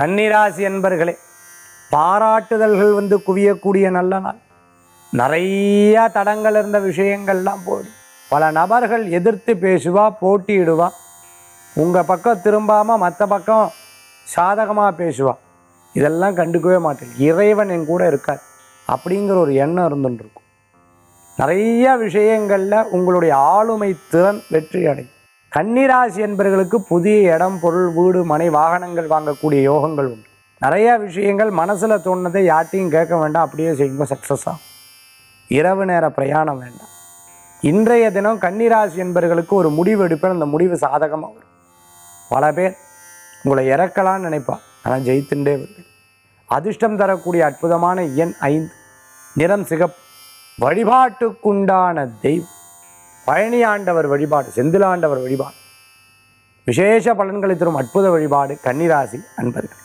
கன்னிராசி என்பர்களே பாராட்டுதல்கள் வந்து குவியக்கூடிய நல்ல நாள் நிறைய தடங்கள் இருந்த விஷயங்கள்லாம் போயிடும் பல நபர்கள் எதிர்த்து பேசுவா போட்டியிடுவா உங்கள் பக்கம் திரும்பாமல் மற்ற பக்கம் சாதகமாக பேசுவா இதெல்லாம் கண்டுக்கவே மாட்டேன் இறைவன் என் கூட இருக்கார் அப்படிங்கிற ஒரு எண்ணம் இருந்துட்டு இருக்கும் நிறைய விஷயங்களில் உங்களுடைய ஆளுமை திறன் வெற்றி அடையும் கன்னிராசி என்பவர்களுக்கு புதிய இடம் பொருள் வீடு மனை வாகனங்கள் வாங்கக்கூடிய யோகங்கள் உண்டு நிறைய விஷயங்கள் மனசில் தோணுனதை யார்ட்டையும் கேட்க வேண்டாம் அப்படியே செய்யுங்க சக்ஸஸ் ஆகும் இரவு நேர பிரயாணம் வேண்டாம் இன்றைய தினம் கன்னிராசி என்பவர்களுக்கு ஒரு முடிவு எடுப்பேன் அந்த முடிவு சாதகமாக வரும் பல பேர் உங்களை இறக்கலாம்னு நினைப்பா ஆனால் ஜெயித்துண்டே வருது அதிர்ஷ்டம் தரக்கூடிய அற்புதமான எண் ஐந்து நிறம் சிகப்பு வழிபாட்டுக்குண்டான தெய்வம் பழனி ஆண்டவர் வழிபாடு செந்திலாண்டவர் வழிபாடு விசேஷ பலன்களை தரும் அற்புத வழிபாடு கன்னிராசி அன்பர்கள்